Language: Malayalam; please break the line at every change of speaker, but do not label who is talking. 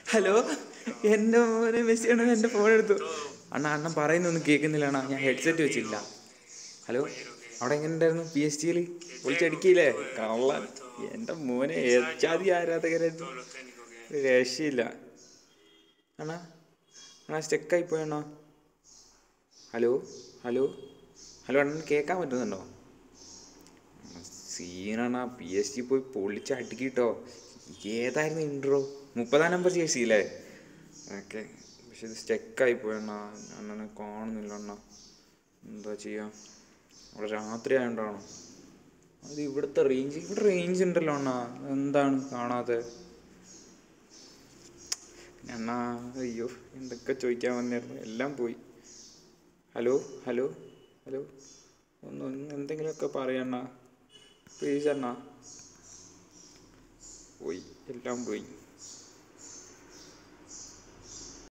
ഹലോ എൻ്റെ മോനെ മെസ്സിയാണ് എൻ്റെ ഫോൺ എടുത്തു അണ്ണ അണ്ണൻ പറയുന്നൊന്നും കേൾക്കുന്നില്ല അണ്ണാ ഞാൻ ഹെഡ്സെറ്റ് വെച്ചില്ല ഹലോ അവിടെ എങ്ങനെ ഉണ്ടായിരുന്നു പി എസ് ടിയിൽ പൊളിച്ചടിക്കില്ലേ കള്ളൻ എൻ്റെ മോനെ ഏച്ചാതി ആരാധകരായിരുന്നു ഒരു രക്ഷയില്ല അണ്ണാ അണ്ണാ സ്റ്റെക്കായി പോയണ്ണാ ഹലോ ഹലോ ഹലോ അണ്ണൻ കേൾക്കാൻ പറ്റുന്നുണ്ടോ സീനാണ് പി എസ് ജി പോയി പൊളിച്ച് അടുക്കിട്ടോ ഏതായിരുന്നു ഇൻട്രോ മുപ്പതാം നമ്പർ ജേഴ്സി അല്ലേ ഓക്കെ പക്ഷെ ഇത് സ്റ്റെക്കായി പോയണ്ണ അണ്ണനെ കാണുന്നില്ല അണ്ണ എന്താ ചെയ്യാ അവിടെ രാത്രി ആയതുകൊണ്ടാണോ അത് ഇവിടുത്തെ റേഞ്ച് ഇവിടെ റേഞ്ച് ഉണ്ടല്ലോ അണ്ണ എന്താണ് കാണാതെ പിന്നെ അണ്ണാ അയ്യോ എന്തൊക്കെ ചോദിക്കാൻ വന്നായിരുന്നു എല്ലാം പോയി ഹലോ ഹലോ ഹലോ ഒന്ന് ഒന്ന് എന്തെങ്കിലുമൊക്കെ പറയണ്ണ പ്ലീസ് അണ്ണാ പോയി എല്ലാം പോയി